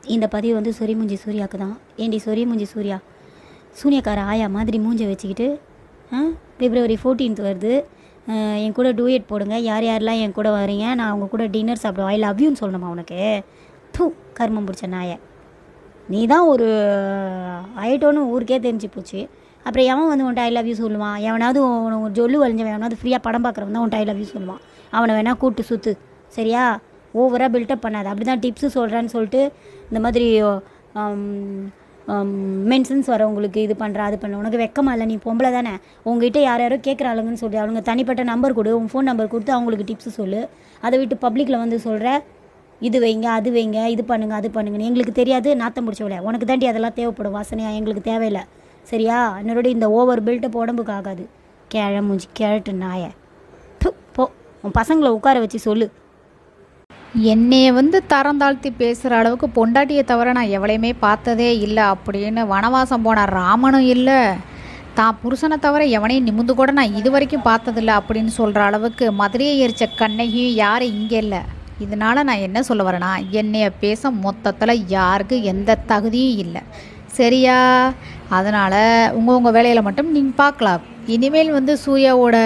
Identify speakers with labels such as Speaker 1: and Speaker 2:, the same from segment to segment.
Speaker 1: இந்த பதிவு வந்து சொரிமுஞ்சி சூர்யாவுக்கு தான் ஏண்டி சொரிமுஞ்சி சூர்யா சூனியக்கார ஆயா மாதிரி மூஞ்ச வச்சுக்கிட்டு ஆ பிப்ரவரி 14th வருது அஹ், என் கூட டூயட் போடுங்க யார் யாரெல்லாம் என் கூட வரீங்க நான் அவங்க கூட டின்னர் சாப்பிடுவேன் ஐ லவ் யூன்னு சொல்லணுமா உனக்கு தூ கர்மம் பிடிச்ச நாயை நீ தான் ஒரு ஆயிட்டோன்னு ஊருக்கே தெரிஞ்சு போச்சு அப்புறம் எவன் வந்து உன்ட்ட ஐ லவ் யூ சொல்லுவான் எவனாவது உன- ஒரு ஜொல்லு வளைஞ்சவன் எவனாவது ஃப்ரீயாக படம் பார்க்குறவன் தான் உன்ட்ட ஐ லவ் யூ சொல்லுவான் அவனை வேணால் கூட்டு சுற்று சரியா ஓவராக பில்டப் பண்ணாத அப்படி தான் டிப்ஸு சொல்கிறேன்னு சொல்லிட்டு இந்த மாதிரி மென்சன்ஸ் வரவங்களுக்கு இது பண்ணுற அது பண்ண உனக்கு வெக்கமா இல்லை நீ பொம்பளை தானே உங்ககிட்ட யார் யாரோ கேட்குறாளுங்கன்னு சொல்லி அவங்க தனிப்பட்ட நம்பர் கொடு உன் ஃபோன் நம்பர் கொடுத்து அவங்களுக்கு டிப்ஸு சொல்லு அதை விட்டு பப்ளிக்கில் வந்து சொல்கிற இது வைங்க அது வைங்க இது பண்ணுங்க அது பண்ணுங்கன்னு எங்களுக்கு தெரியாது நாத்தம் பிடிச்சவள உனக்கு தாண்டி அதெல்லாம் தேவைப்படும் வாசனையா எங்களுக்கு தேவையில்லை சரியா என்னோட இந்த ஓவர் பில்டப் உடம்புக்கு ஆகாது கிழ மூஞ்சி கிழட்டு நாய து, போ உன் பசங்களை உட்கார வச்சு சொல்லு
Speaker 2: என்னைய வந்து தரம் தாழ்த்தி பேசுகிற அளவுக்கு பொண்டாட்டியை தவிர நான் எவளையுமே பார்த்ததே இல்லை அப்படின்னு வனவாசம் போன ராமனும் இல்லை தான் புருஷனை தவிர எவனையும் நிமிந்து கூட நான் இது வரைக்கும் பார்த்ததில்ல அப்படின்னு சொல்கிற அளவுக்கு மதுரையை எரிச்ச கண்ணகியும் யாரும் இங்கே இல்லை இதனால நான் என்ன சொல்ல வரேன்னா என்னைய பேச மொத்தத்தில் யாருக்கு எந்த தகுதியும் இல்லை சரியா அதனால் உங்கள் உங்கள் வேலையில் மட்டும் நீங்கள் பார்க்கலாம் இனிமேல் வந்து சூர்யாவோட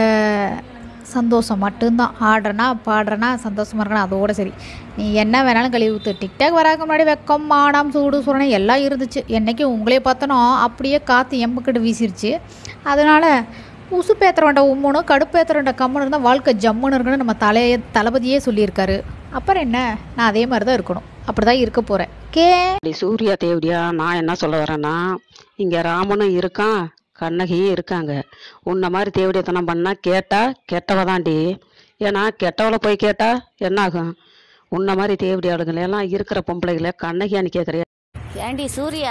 Speaker 2: சந்தோஷம் மட்டும்தான் ஆடுறனா பாடுறனா சந்தோஷமாக இருக்கணும் அதோட சரி நீ என்ன வேணாலும் கழுவி ஊற்று டிக்டாக் வராக்க முன்னாடி வெக்கம் மாடம் சூடு சுரணை எல்லாம் இருந்துச்சு என்னைக்கு உங்களே பார்த்தனோ அப்படியே காற்று எம்பக்கிட்டு வீசிருச்சு அதனால் உசு பேத்துறவன்ட உம்முனும் கடுப்பேத்துறவன்ட கம்முன்னு இருந்தால் வாழ்க்கை ஜம்முன்னு இருக்குன்னு நம்ம தலைய தளபதியே சொல்லியிருக்காரு அப்புறம் என்ன நான் அதே மாதிரி தான் இருக்கணும் அப்படி தான் இருக்க போகிறேன் கே
Speaker 3: அப்படி சூர்யா தேவடியா நான் என்ன சொல்ல வரேன்னா இங்க ராமனும் இருக்கான் கண்ணகியும் இருக்காங்க உன்ன மாதிரி தேவடியத்தனம் பண்ணா கேட்டா கெட்டவ தாண்டி ஏன்னா கெட்டவளை போய் கேட்டா என்ன ஆகும் உன்ன மாதிரி தேவடி ஆளுங்களை எல்லாம் இருக்கிற பொம்பளைகளை கண்ணகியான்னு கேட்குறியா
Speaker 4: ஏண்டி சூர்யா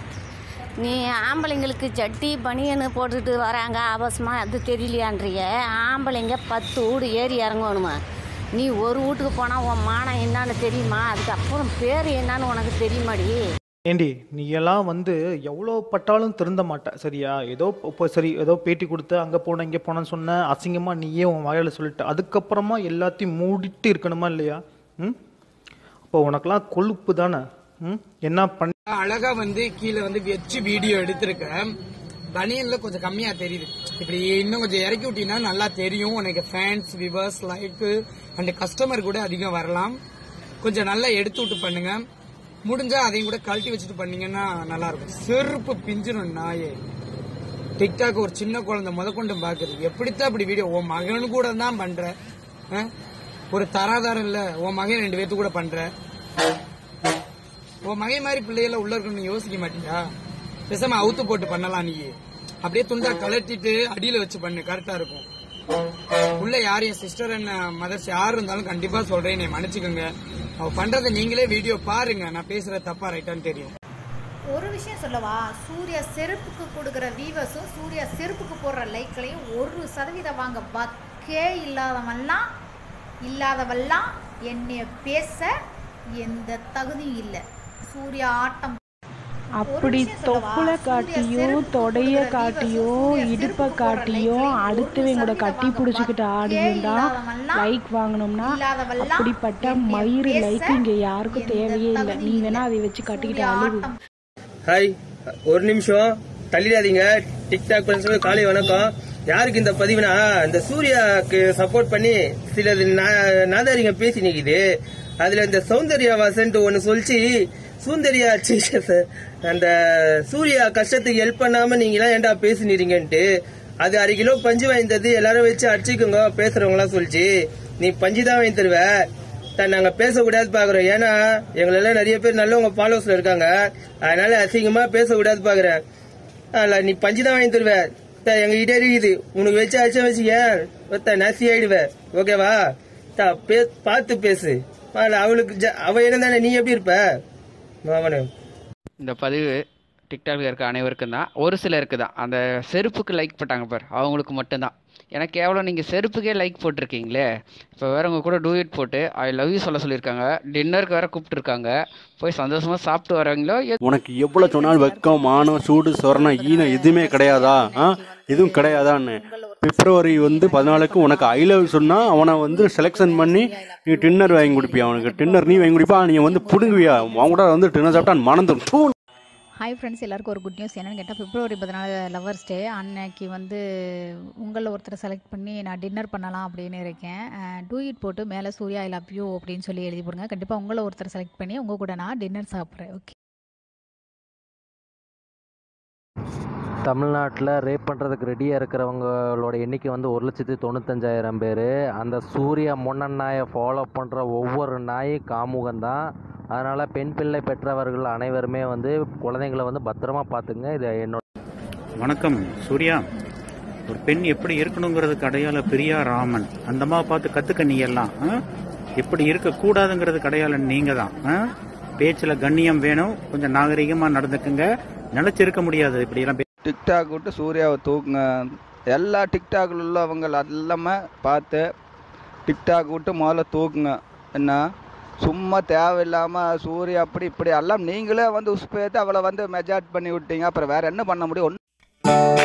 Speaker 4: நீ ஆம்பளைங்களுக்கு சட்டி பனியன்னு போட்டுட்டு வராங்க அவசரமாக அது தெரியலையான்றிய ஆம்பளைங்க பத்து வீடு ஏறி இறங்கணுமா நீ ஒரு வீட்டுக்கு போனால் உன் மானம் என்னன்னு தெரியுமா அதுக்கப்புறம் பேர் என்னன்னு உனக்கு தெரியுமாடி
Speaker 5: ஏண்டி நீ எல்லாம் வந்து எவ்வளோ பட்டாலும் திருந்த மாட்ட சரியா ஏதோ இப்போ சரி ஏதோ பேட்டி கொடுத்து அங்கே போன இங்கே போனேன்னு சொன்ன அசிங்கமாக நீயே உன் வாயால் சொல்லிட்ட அதுக்கப்புறமா எல்லாத்தையும் மூடிட்டு இருக்கணுமா இல்லையா ம் அப்போ உனக்கெல்லாம் கொழுப்பு தானே ம் என்ன பண்ண
Speaker 6: அழகா வந்து கீழே வந்து வச்சு வீடியோ எடுத்திருக்கேன் பனியன்ல கொஞ்சம் கம்மியா தெரியுது இப்படி இன்னும் கொஞ்சம் இறக்கி விட்டீங்கன்னா நல்லா தெரியும் உனக்கு fans viewers like and customer கூட அதிகம் வரலாம் கொஞ்சம் நல்லா எடுத்து விட்டு பண்ணுங்க முடிஞ்சா அதையும் கூட கழட்டி வச்சுட்டு பண்ணீங்கன்னா நல்லா இருக்கும் செருப்பு பிஞ்சிரும் நாயே டிக்டாக் ஒரு சின்ன குழந்தை முதற்கொண்டு பாக்குது எப்படித்தான் இப்படி வீடியோ உன் மகனு கூட தான் பண்ற ஆ? ஒரு தராதாரம் இல்ல உன் மகன் ரெண்டு பேர்த்து கூட பண்ற உன் மகன் மாதிரி பிள்ளைகள உள்ள இருக்கணும்னு நீ யோசிக்க மாட்டியா பேசாம அவுத்து போட்டு பண்ணலாம் நீ அப்படியே துண்டா கலட்டிட்டு அடியில வச்சு பண்ணு கரெக்டா இருக்கும் உள்ள யார் என் சிஸ்டர் என்ன மதர்ஸ் யார் இருந்தாலும் கண்டிப்பா சொல்றேன் நீ மன்னிச்சுக்கோங்க அவ பண்றதை நீங்களே வீடியோ பாருங்க நான் பேசுற தப்பா ரைட்டான்னு தெரியும்
Speaker 2: ஒரு விஷயம் சொல்லவா சூர்யா செருப்புக்கு கொடுக்குற வீவர்ஸும் சூர்யா செருப்புக்கு போடுற லைக்களையும் ஒரு சதவீதம் வாங்க பக்கே இல்லாதவன்லாம் இல்லாதவெல்லாம் என்னைய பேச எந்த தகுதியும் இல்லை சூர்யா ஆட்டம்
Speaker 7: அப்படி தொப்புளை காட்டியும் தொடைய காட்டியும் இடுப்பை காட்டியும் அடுத்தவங்க கூட கட்டி பிடிச்சிக்கிட்டு ஆடியும் தான் லைக் வாங்கணும்னா அப்படிப்பட்ட மயிறு லைக் இங்க யாருக்கும் தேவையே இல்லை நீ வேணா அதை வச்சு கட்டிக்கிட்டு அழுகு
Speaker 8: ஹாய் ஒரு நிமிஷம் தள்ளிடாதீங்க டிக்டாக் ஃப்ரெண்ட்ஸ் காலை வணக்கம் யாருக்கு இந்த பதிவுனா இந்த சூர்யாக்கு சப்போர்ட் பண்ணி சிலது நா- நாதாரிங்க பேசி நிக்குது அதுல இந்த சௌந்தர்யா வாசன்ட்டு ஒன்னு சொல்லிச்சு சூந்தர்யா ச்சீ, சார், அந்த சூர்யா கஷ்டத்துக்கு ஹெல்ப் பண்ணாம நீங்க எல்லாம் ஏன்டா பேசினீங்கன்ட்டு அது அரை கிலோ பஞ்சு வாங்கி தந்து எல்லாரும் வச்சு அடிச்சுக்கோங்க பேசுறவங்க எல்லாம் சொல்லிச்சு நீ பஞ்சு தான் வாங்கி தருவ தான் நாங்க பேசக்கூடாது பாக்குறோம் ஏன்னா எங்களெல்லாம் நிறைய பேர் நல்லவங்க ஃபாலோவர்ஸ்ல இருக்காங்க அதனால அசிங்கமா பேசக்கூடாது பாக்குறேன் அல்ல நீ பஞ்சு தான் வாங்கி தருவ தா, எங்க கிட்ட இருக்குது உனக்கு வச்சு அடிச்சா வச்சுக்க நசி ஆயிடுவ ஓகேவா தா, பே- பார்த்து பேசு அல்ல, அவளுக்கு ஜ- அவ என்ன தானே நீ எப்படி இருப்ப அவனு
Speaker 9: இந்த பதிவு டிக்டாக்ல இருக்க அனைவருக்கும் தான் ஒரு சிலருக்கு தான் அந்த செருப்புக்கு லைக் போட்டாங்க பார் அவங்களுக்கு மட்டும்தான் ஏன்னா கேவலம் நீங்கள் செருப்புக்கே லைக் போட்டிருக்கீங்களே இப்போ வேற உங்க கூட டூயட் போட்டு ஐ லவ் யூ சொல்ல சொல்லியிருக்காங்க டின்னருக்கு வேற கூப்பிட்டுருக்காங்க போய் சந்தோஷமா சாப்பிட்டு வரவங்களோ
Speaker 10: உனக்கு எவ்வளவு சொன்னாலும் வெக்கம் மானம் சூடு சொரணம் ஈனம் எதுவுமே கிடையாதா ஆ எதுவும் கிடையாதான்னு பிப்ரவரி வந்து பதினாலுக்கு உனக்கு ஐ லவ் சொன்னால் அவனை வந்து செலெக்ஷன் பண்ணி நீ டின்னர் வாங்கி கொடுப்பியா அவனுக்கு டின்னர் நீ வாங்கி கொடுப்பா நீ வந்து பிடுங்குவியா அவன் கூட வந்து டின்னர் சாப்பிட்டா மணந்துடும் தூ
Speaker 2: ஹாய் ஃப்ரெண்ட்ஸ் எல்லாருக்கும் ஒரு குட் நியூஸ் என்னென்னு கேட்டால் பிப்ரவரி பதினாலு லவர்ஸ் டே அன்னைக்கு வந்து உங்களில் ஒருத்தரை செலக்ட் பண்ணி நான் டின்னர் பண்ணலாம் அப்படின்னு இருக்கேன் டூ இட் போட்டு மேலே சூர்யா ஐ லவ் யூ அப்படின்னு சொல்லி எழுதி போடுங்க கண்டிப்பாக உங்களை ஒருத்தரை செலக்ட் பண்ணி உங்கள் கூட நான் டின்னர் சாப்பிட்றேன் ஓகே
Speaker 11: தமிழ்நாட்டில் ரேப் பண்ணுறதுக்கு ரெடியாக இருக்கிறவங்களோட எண்ணிக்கை வந்து ஒரு லட்சத்தி தொண்ணூத்தஞ்சாயிரம் பேர் அந்த சூர்யா முன்னன் நாயை ஃபாலோ பண்ணுற ஒவ்வொரு நாயும் காமுகம் தான் அதனால் பெண் பிள்ளை பெற்றவர்கள் அனைவருமே வந்து குழந்தைங்கள வந்து பத்திரமா பார்த்துங்க இது என்னோட
Speaker 12: வணக்கம் சூர்யா ஒரு பெண் எப்படி இருக்கணுங்கிறதுக்கு அடையாள பிரியா ராமன் அந்தம்மா பார்த்து கத்துக்க நீ எல்லாம் ஆ? எப்படி இருக்கக்கூடாதுங்கிறதுக்கு அடையாளம் நீங்க தான் ஆ? பேச்சுல கண்ணியம் வேணும் கொஞ்சம் நாகரிகமா நடந்துக்குங்க நினைச்சிருக்க முடியாது இப்படி எல்லாம்
Speaker 13: டிக்டாக் விட்டு சூர்யாவை தூக்குங்க எல்லா டிக்டாக்ல உள்ளவங்க எல்லாமே பார்த்து டிக்டாக் விட்டு முதல்ல தூக்குங்க என்ன சும்மா தேவையில்லாமல் சூர்யா அப்படி இப்படி எல்லாம் நீங்களே வந்து உஸ்பேத்து அவளை வந்து மெஜார்ட் பண்ணி விட்டீங்க அப்புறம் வேற என்ன பண்ண முடியும் ஒன்றும்